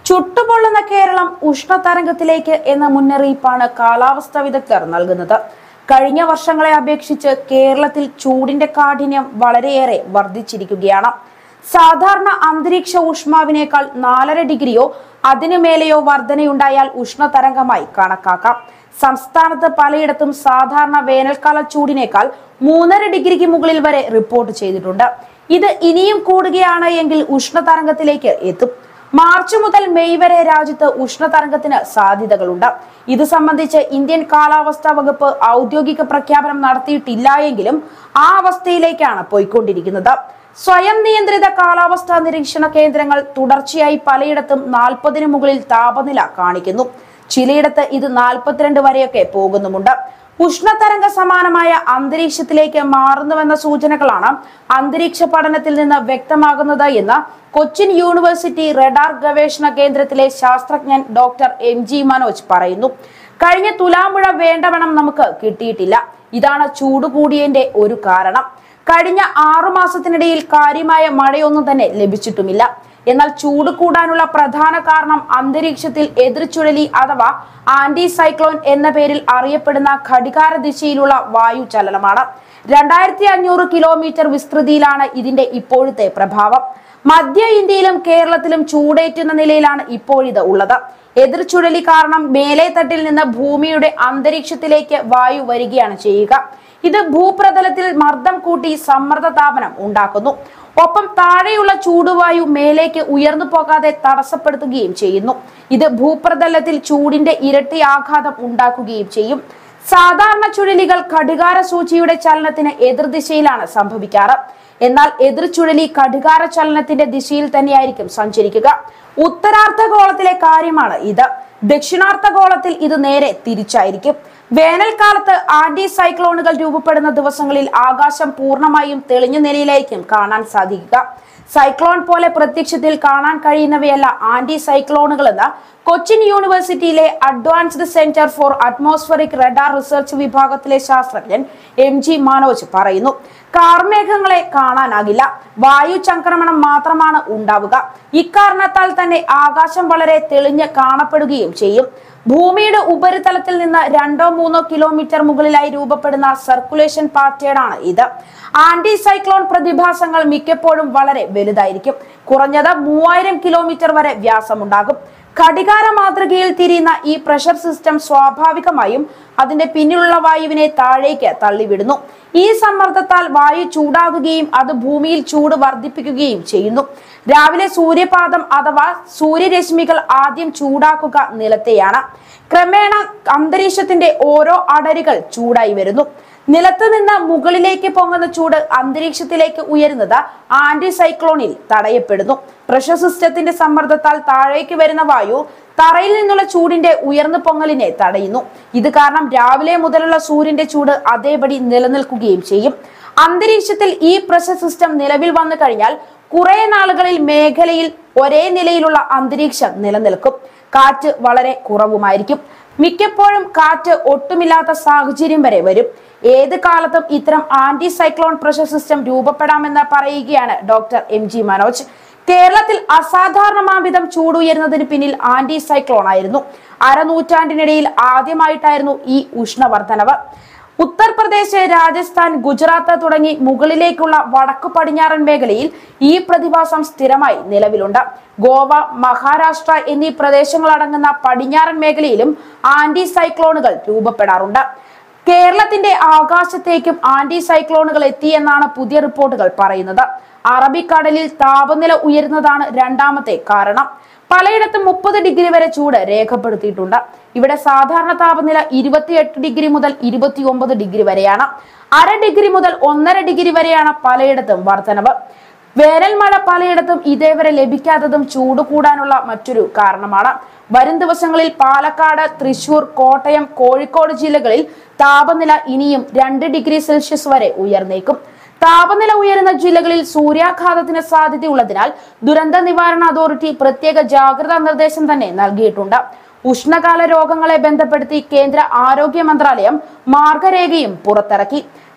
ചുട്ടുപൊള്ളുന്ന കേരളം ഉഷ്ണതരംഗത്തിലേക്ക് എന്ന മുന്നറിയിപ്പാണ് കാലാവസ്ഥാ വിദഗ്ധർ നൽകുന്നത് കഴിഞ്ഞ വർഷങ്ങളെ അപേക്ഷിച്ച് കേരളത്തിൽ ചൂടിന്റെ കാഠിന്യം വളരെയേറെ വർദ്ധിച്ചിരിക്കുകയാണ് സാധാരണ അന്തരീക്ഷ ഊഷ്മാവിനേക്കാൾ നാലര ഡിഗ്രിയോ അതിനു മേലെയോ വർധനയുണ്ടായാൽ ഉഷ്ണതരംഗമായി കണക്കാക്കാം സംസ്ഥാനത്ത് പലയിടത്തും സാധാരണ വേനൽക്കാല ചൂടിനേക്കാൾ മൂന്നര ഡിഗ്രിക്ക് മുകളിൽ വരെ റിപ്പോർട്ട് ചെയ്തിട്ടുണ്ട് ഇത് ഇനിയും കൂടുകയാണ് എങ്കിൽ ഉഷ്ണതരംഗത്തിലേക്ക് എത്തും മാർച്ച് മുതൽ മെയ് വരെ രാജ്യത്ത് ഉഷ്ണതരംഗത്തിന് സാധ്യതകളുണ്ട് ഇത് സംബന്ധിച്ച് ഇന്ത്യൻ കാലാവസ്ഥാ വകുപ്പ് ഔദ്യോഗിക പ്രഖ്യാപനം നടത്തിയിട്ടില്ല എങ്കിലും ആ അവസ്ഥയിലേക്കാണ് പോയിക്കൊണ്ടിരിക്കുന്നത് സ്വയം നിയന്ത്രിത കാലാവസ്ഥാ നിരീക്ഷണ കേന്ദ്രങ്ങൾ തുടർച്ചയായി പലയിടത്തും നാൽപ്പതിന് മുകളിൽ താപനില കാണിക്കുന്നു ചിലയിടത്ത് ഇത് നാൽപ്പത്തിരണ്ട് വരെയൊക്കെ പോകുന്നുമുണ്ട് ഉഷ്ണതരംഗ സമാനമായ അന്തരീക്ഷത്തിലേക്ക് മാറുന്നുവെന്ന സൂചനകളാണ് അന്തരീക്ഷ പഠനത്തിൽ നിന്ന് വ്യക്തമാകുന്നത് എന്ന് കൊച്ചിൻ യൂണിവേഴ്സിറ്റി റഡാർ ഗവേഷണ കേന്ദ്രത്തിലെ ശാസ്ത്രജ്ഞൻ ഡോക്ടർ എം ജി മനോജ് പറയുന്നു കഴിഞ്ഞ തുലാമുഴ വേണ്ടവണ്ണം നമുക്ക് കിട്ടിയിട്ടില്ല ഇതാണ് ചൂട് കൂടിയതിന്റെ ഒരു കാരണം കഴിഞ്ഞ ആറു മാസത്തിനിടയിൽ കാര്യമായ മഴയൊന്നും തന്നെ ലഭിച്ചിട്ടുമില്ല എന്നാൽ ചൂട് കൂടാനുള്ള പ്രധാന കാരണം അന്തരീക്ഷത്തിൽ എതിർചുഴലി അഥവാ ആന്റി സൈക്ലോൺ എന്ന പേരിൽ അറിയപ്പെടുന്ന ഘടികാര ദിശയിലുള്ള വായു ചലനമാണ് രണ്ടായിരത്തി അഞ്ഞൂറ് കിലോമീറ്റർ വിസ്തൃതിയിലാണ് ഇതിന്റെ ഇപ്പോഴത്തെ പ്രഭാവം മധ്യ ഇന്ത്യയിലും കേരളത്തിലും ചൂടേറ്റുന്ന നിലയിലാണ് ഇപ്പോഴിത് ഉള്ളത് എതിർചുഴലി കാരണം മേലെ തട്ടിൽ നിന്ന് ഭൂമിയുടെ അന്തരീക്ഷത്തിലേക്ക് വായു വരികയാണ് ചെയ്യുക ഇത് ഭൂപ്രതലത്തിൽ മർദ്ദം കൂട്ടി സമ്മർദ്ദ താപനം ഉണ്ടാക്കുന്നു ഒപ്പം താഴെയുള്ള ചൂടുവായു മേലേക്ക് ഉയർന്നു പോകാതെ തടസ്സപ്പെടുത്തുകയും ചെയ്യുന്നു ഇത് ഭൂപ്രതലത്തിൽ ചൂടിന്റെ ഇരട്ടി ആഘാതം ഉണ്ടാക്കുകയും ചെയ്യും സാധാരണ ചുഴലികൾ ഘടികാര സൂചിയുടെ ചലനത്തിന് എതിർദിശയിലാണ് സംഭവിക്കാറ് എന്നാൽ എതിർ ചുഴലി ഘടികാര ചലനത്തിന്റെ ദിശയിൽ തന്നെയായിരിക്കും സഞ്ചരിക്കുക ഉത്തരാർദ്ധഗോളത്തിലെ കാര്യമാണ് ഇത് ദക്ഷിണാർദ്ധഗോളത്തിൽ ഇത് നേരെ തിരിച്ചായിരിക്കും വേനൽക്കാലത്ത് ആന്റി സൈക്ലോണുകൾ രൂപപ്പെടുന്ന ദിവസങ്ങളിൽ ആകാശം പൂർണ്ണമായും തെളിഞ്ഞ നിലയിലായിരിക്കും കാണാൻ സാധിക്കുക സൈക്ലോൺ പോലെ പ്രത്യക്ഷത്തിൽ കാണാൻ കഴിയുന്നവയല്ല ആന്റി സൈക്ലോണുകൾ എന്ന് കൊച്ചിൻ യൂണിവേഴ്സിറ്റിയിലെ advanced centre for atmospheric radar research വിഭാഗത്തിലെ ശാസ്ത്രജ്ഞൻ എം ജി മനോജ് പറയുന്നു കാർമേഘങ്ങളെ കാണാനാകില്ല വായു ചംക്രമണം മാത്രമാണ് ഉണ്ടാവുക ഇക്കാരണത്താൽ തന്നെ ആകാശം വളരെ തെളിഞ്ഞ് കാണപ്പെടുകയും ചെയ്യും ഭൂമിയുടെ ഉപരിതലത്തിൽ നിന്ന് രണ്ടോ മൂന്നോ കിലോമീറ്റർ മുകളിലായി രൂപപ്പെടുന്ന സർക്കുലേഷൻ പാറ്റേൺ ആണ് ഇത് ആന്റി സൈക്ലോൺ പ്രതിഭാസങ്ങൾ മിക്കപ്പോഴും വളരെ വലുതായിരിക്കും കുറഞ്ഞത് മൂവായിരം കിലോമീറ്റർ വരെ വ്യാസമുണ്ടാകും ഘടികാര മാതൃകയിൽ തിരിയുന്ന ഈ പ്രഷർ സിസ്റ്റം സ്വാഭാവികമായും അതിന്റെ പിന്നിലുള്ള വായുവിനെ താഴേക്ക് തള്ളിവിടുന്നു ഈ സമ്മർദ്ദത്താൽ വായു ചൂടാകുകയും അത് ഭൂമിയിൽ ചൂട് വർദ്ധിപ്പിക്കുകയും ചെയ്യുന്നു രാവിലെ സൂര്യപാതം അഥവാ സൂര്യരശ്മികൾ ആദ്യം ചൂടാക്കുക നിലത്തെയാണ് ക്രമേണ അന്തരീക്ഷത്തിന്റെ ഓരോ അടരുകൾ ചൂടായി വരുന്നു നിലത്ത് നിന്ന് മുകളിലേക്ക് പൊങ്ങുന്ന ചൂട് അന്തരീക്ഷത്തിലേക്ക് ഉയരുന്നത് ആന്റി സൈക്ലോണിൽ തടയപ്പെടുന്നു പ്രഷർ സിസ്റ്റത്തിന്റെ സമ്മർദ്ദത്താൽ താഴേക്ക് വരുന്ന വായു തറയിൽ നിന്നുള്ള ചൂടിന്റെ ഉയർന്നു പൊങ്ങലിനെ തടയുന്നു ഇത് കാരണം രാവിലെ മുതലുള്ള സൂര്യന്റെ ചൂട് അതേപടി നിലനിൽക്കുകയും ചെയ്യും അന്തരീക്ഷത്തിൽ ഈ പ്രഷർ സിസ്റ്റം നിലവിൽ വന്നു കഴിഞ്ഞാൽ കുറെ നാളുകളിൽ മേഖലയിൽ ഒരേ നിലയിലുള്ള അന്തരീക്ഷം നിലനിൽക്കും കാറ്റ് വളരെ കുറവുമായിരിക്കും മിക്കപ്പോഴും കാറ്റ് ഒട്ടുമില്ലാത്ത സാഹചര്യം വരെ വരും ഏത് കാലത്തും ഇത്തരം ആന്റി സൈക്ലോൺ പ്രഷർ സിസ്റ്റം രൂപപ്പെടാമെന്ന് പറയുകയാണ് ഡോക്ടർ എം ജി മനോജ് കേരളത്തിൽ അസാധാരണമാവിധം ചൂടുയരുന്നതിന് പിന്നിൽ ആന്റി സൈക്ലോൺ ആയിരുന്നു അരനൂറ്റാണ്ടിനിടയിൽ ആദ്യമായിട്ടായിരുന്നു ഈ ഉഷ്ണവർദ്ധനവ് ഉത്തർപ്രദേശ് രാജസ്ഥാൻ ഗുജറാത്ത് തുടങ്ങി മുകളിലേക്കുള്ള വടക്കു പടിഞ്ഞാറൻ മേഖലയിൽ ഈ പ്രതിഭാസം സ്ഥിരമായി നിലവിലുണ്ട് ഗോവ മഹാരാഷ്ട്ര എന്നീ പ്രദേശങ്ങളടങ്ങുന്ന പടിഞ്ഞാറൻ മേഖലയിലും ആന്റി സൈക്ലോണുകൾ രൂപപ്പെടാറുണ്ട് കേരളത്തിന്റെ ആകാശത്തേക്കും ആന്റി സൈക്ലോണുകൾ എത്തിയെന്നാണ് പുതിയ റിപ്പോർട്ടുകൾ പറയുന്നത് അറബിക്കടലിൽ താപനില ഉയരുന്നതാണ് രണ്ടാമത്തെ കാരണം പലയിടത്തും മുപ്പത് ഡിഗ്രി വരെ ചൂട് രേഖപ്പെടുത്തിയിട്ടുണ്ട് ഇവിടെ സാധാരണ താപനില ഇരുപത്തിയെട്ട് ഡിഗ്രി മുതൽ ഇരുപത്തി ഒമ്പത് ഡിഗ്രി വരെയാണ് അര ഡിഗ്രി മുതൽ ഒന്നര ഡിഗ്രി വരെയാണ് പലയിടത്തും വർധനവ് വേനൽ മഴ പലയിടത്തും ഇതേവരെ ലഭിക്കാത്തതും ചൂട് കൂടാനുള്ള മറ്റൊരു കാരണമാണ് വരും ദിവസങ്ങളിൽ പാലക്കാട് തൃശൂർ കോട്ടയം കോഴിക്കോട് ജില്ലകളിൽ താപനില ഇനിയും രണ്ട് ഡിഗ്രി സെൽഷ്യസ് വരെ ഉയർന്നേക്കും താപനില ഉയരുന്ന ജില്ലകളിൽ സൂര്യാഘാതത്തിന് സാധ്യതയുള്ളതിനാൽ ദുരന്ത നിവാരണ അതോറിറ്റി പ്രത്യേക ജാഗ്രതാ നിർദ്ദേശം തന്നെ നൽകിയിട്ടുണ്ട് ഉഷ്ണകാല രോഗങ്ങളെ ബന്ധപ്പെടുത്തി കേന്ദ്ര ആരോഗ്യ മന്ത്രാലയം മാർഗരേഖയും പുറത്തിറക്കി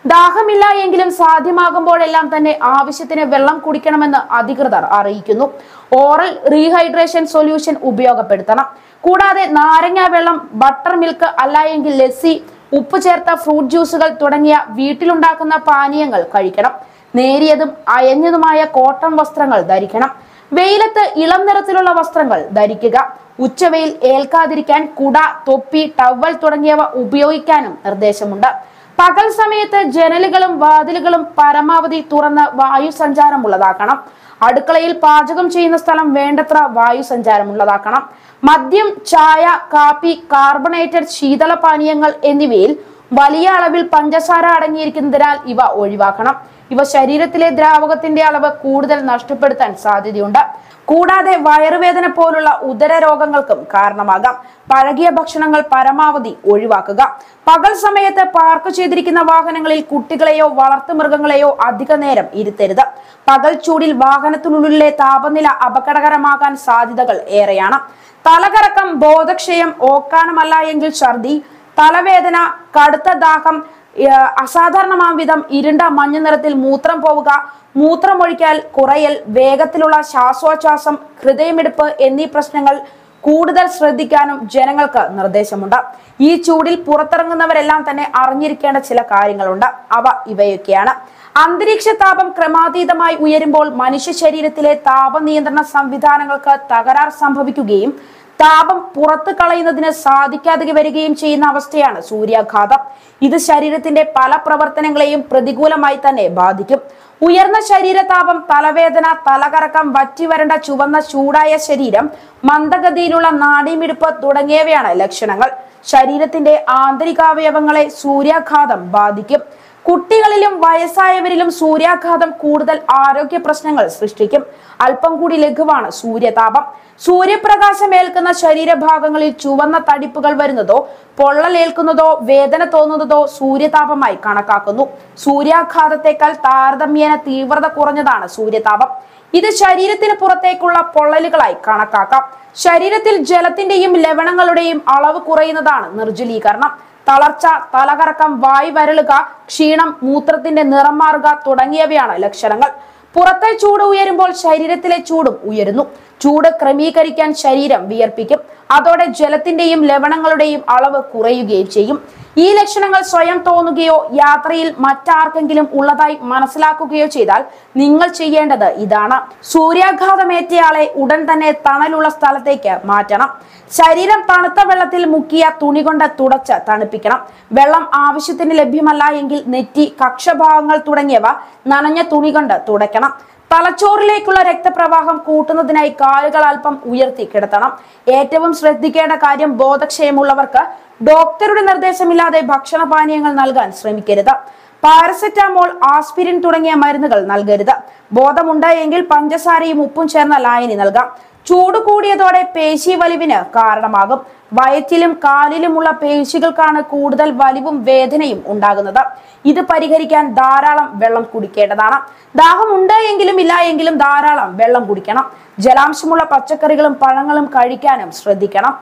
ദാഹമില്ല എങ്കിലും സാധ്യമാകുമ്പോഴെല്ലാം തന്നെ ആവശ്യത്തിന് വെള്ളം കുടിക്കണമെന്ന് അധികൃതർ അറിയിക്കുന്നു ഓറൽ റീഹൈഡ്രേഷൻ സൊല്യൂഷൻ ഉപയോഗപ്പെടുത്തണം കൂടാതെ നാരങ്ങ വെള്ളം ബട്ടർ മിൽക്ക് അല്ല എങ്കിൽ ലസ്സി ഉപ്പ് ചേർത്ത ഫ്രൂട്ട് ജ്യൂസുകൾ തുടങ്ങിയ വീട്ടിലുണ്ടാക്കുന്ന പാനീയങ്ങൾ കഴിക്കണം നേരിയതും അയഞ്ഞതുമായ കോട്ടൺ വസ്ത്രങ്ങൾ ധരിക്കണം വെയിലത്ത് ഇളം നിറത്തിലുള്ള വസ്ത്രങ്ങൾ ധരിക്കുക ഉച്ചവെയിൽ ഏൽക്കാതിരിക്കാൻ കുട തൊപ്പി ടവൽ തുടങ്ങിയവ ഉപയോഗിക്കാനും നിർദ്ദേശമുണ്ട് പകൽ സമയത്ത് ജനലുകളും വാതിലുകളും പരമാവധി തുറന്ന് വായു സഞ്ചാരമുള്ളതാക്കണം അടുക്കളയിൽ പാചകം ചെയ്യുന്ന സ്ഥലം വേണ്ടത്ര വായു സഞ്ചാരമുള്ളതാക്കണം മദ്യം ചായ കാപ്പി കാർബണേറ്റഡ് ശീതള പാനീയങ്ങൾ എന്നിവയിൽ വലിയ അളവിൽ പഞ്ചസാര അടങ്ങിയിരിക്കുന്നതിനാൽ ഇവ ഒഴിവാക്കണം ഇവ ശരീരത്തിലെ ദ്രാവകത്തിന്റെ അളവ് കൂടുതൽ നഷ്ടപ്പെടുത്താൻ സാധ്യതയുണ്ട് കൂടാതെ വയറുവേദന പോലുള്ള ഉദര രോഗങ്ങൾക്കും കാരണമാകാം പഴകിയ ഭക്ഷണങ്ങൾ പരമാവധി ഒഴിവാക്കുക പകൽ സമയത്ത് പാർക്ക് ചെയ്തിരിക്കുന്ന വാഹനങ്ങളിൽ കുട്ടികളെയോ വളർത്തുമൃഗങ്ങളെയോ അധിക നേരം ഇരുത്തരുത് പകൽ ചൂടിൽ വാഹനത്തിനുള്ളിലെ താപനില അപകടകരമാകാൻ സാധ്യതകൾ ഏറെയാണ് തലകറക്കം ബോധക്ഷയം ഓക്കാനമല്ല എങ്കിൽ ഛർദി തലവേദന കടുത്ത ദാഹം ഏഹ് അസാധാരണമാം വിധം ഇരുണ്ട മഞ്ഞ നിറത്തിൽ മൂത്രം പോവുക മൂത്രമൊഴിക്കൽ കുറയൽ വേഗത്തിലുള്ള ശ്വാസോച്ഛ്വാസം ഹൃദയമിടിപ്പ് എന്നീ പ്രശ്നങ്ങൾ കൂടുതൽ ശ്രദ്ധിക്കാനും ജനങ്ങൾക്ക് നിർദ്ദേശമുണ്ട് ഈ ചൂടിൽ പുറത്തിറങ്ങുന്നവരെല്ലാം തന്നെ അറിഞ്ഞിരിക്കേണ്ട ചില കാര്യങ്ങളുണ്ട് അവ ഇവയൊക്കെയാണ് അന്തരീക്ഷ താപം ക്രമാതീതമായി ഉയരുമ്പോൾ മനുഷ്യ ശരീരത്തിലെ താപനിയന്ത്രണ സംവിധാനങ്ങൾക്ക് തകരാർ സംഭവിക്കുകയും താപം പുറത്തു കളയുന്നതിന് സാധിക്കാതെ വരികയും ചെയ്യുന്ന അവസ്ഥയാണ് സൂര്യാഘാതം ഇത് ശരീരത്തിന്റെ പല പ്രവർത്തനങ്ങളെയും പ്രതികൂലമായി തന്നെ ബാധിക്കും ഉയർന്ന ശരീരതാപം തലവേദന തലകറക്കം വറ്റിവരണ്ട ചുവന്ന ചൂടായ ശരീരം മന്ദഗതിയിലുള്ള നാഡീമിടിപ്പ് തുടങ്ങിയവയാണ് ലക്ഷണങ്ങൾ ശരീരത്തിന്റെ ആന്തരികാവയവങ്ങളെ സൂര്യാഘാതം ബാധിക്കും കുട്ടികളിലും വയസ്സായവരിലും സൂര്യാഘാതം കൂടുതൽ ആരോഗ്യ പ്രശ്നങ്ങൾ സൃഷ്ടിക്കും അല്പം കൂടി ലഘുവാണ് സൂര്യതാപം സൂര്യപ്രകാശം ഏൽക്കുന്ന ശരീരഭാഗങ്ങളിൽ ചുവന്ന തടിപ്പുകൾ വരുന്നതോ പൊള്ളലേൽക്കുന്നതോ വേദന തോന്നുന്നതോ സൂര്യതാപമായി കണക്കാക്കുന്നു സൂര്യാഘാതത്തെക്കാൾ താരതമ്യേന തീവ്രത കുറഞ്ഞതാണ് സൂര്യതാപം ഇത് ശരീരത്തിന് പുറത്തേക്കുള്ള പൊള്ളലുകളായി കണക്കാക്കാം ശരീരത്തിൽ ജലത്തിന്റെയും ലവണങ്ങളുടെയും അളവ് കുറയുന്നതാണ് നിർജ്ജലീകരണം തളർച്ച തലകറക്കം വായ് വരളുക ക്ഷീണം മൂത്രത്തിന്റെ നിറം മാറുക തുടങ്ങിയവയാണ് ലക്ഷണങ്ങൾ പുറത്തെ ചൂട് ഉയരുമ്പോൾ ശരീരത്തിലെ ചൂടും ഉയരുന്നു ചൂട് ക്രമീകരിക്കാൻ ശരീരം വിയർപ്പിക്കും അതോടെ ജലത്തിന്റെയും ലവണങ്ങളുടെയും അളവ് കുറയുകയും ചെയ്യും ഈ ലക്ഷണങ്ങൾ സ്വയം തോന്നുകയോ യാത്രയിൽ മറ്റാർക്കെങ്കിലും ഉള്ളതായി മനസ്സിലാക്കുകയോ ചെയ്താൽ നിങ്ങൾ ചെയ്യേണ്ടത് ഇതാണ് സൂര്യാഘാതമേറ്റയാളെ ഉടൻ തന്നെ തണലുള്ള സ്ഥലത്തേക്ക് മാറ്റണം ശരീരം തണുത്ത വെള്ളത്തിൽ മുക്കിയ തുണി കൊണ്ട് തുടച്ച് തണുപ്പിക്കണം വെള്ളം ആവശ്യത്തിന് ലഭ്യമല്ല എങ്കിൽ നെറ്റി കക്ഷഭാഗങ്ങൾ തുടങ്ങിയവ നനഞ്ഞ തുണി കൊണ്ട് തുടയ്ക്കണം തലച്ചോറിലേക്കുള്ള രക്തപ്രവാഹം കൂട്ടുന്നതിനായി കാലുകൾ അല്പം ഉയർത്തി കിടത്തണം ഏറ്റവും ശ്രദ്ധിക്കേണ്ട കാര്യം ബോധക്ഷയമുള്ളവർക്ക് ഡോക്ടറുടെ നിർദ്ദേശമില്ലാതെ ഭക്ഷണപാനീയങ്ങൾ നൽകാൻ ശ്രമിക്കരുത് പാരസെറ്റാമോൾ ആസ്പിരിൻ തുടങ്ങിയ മരുന്നുകൾ നൽകരുത് ബോധമുണ്ട് എങ്കിൽ പഞ്ചസാരയും ഉപ്പും ചേർന്ന ലായനി നൽകാം ചൂട് കൂടിയതോടെ പേശി വലിവിന് കാരണമാകും വയറ്റിലും കാലിലുമുള്ള പേശികൾക്കാണ് കൂടുതൽ വലിവും വേദനയും ഉണ്ടാകുന്നത് ഇത് പരിഹരിക്കാൻ ധാരാളം വെള്ളം കുടിക്കേണ്ടതാണ് ദാഹം ഉണ്ട് എങ്കിലും ഇല്ല എങ്കിലും ധാരാളം വെള്ളം കുടിക്കണം ജലാംശമുള്ള പച്ചക്കറികളും പഴങ്ങളും കഴിക്കാനും ശ്രദ്ധിക്കണം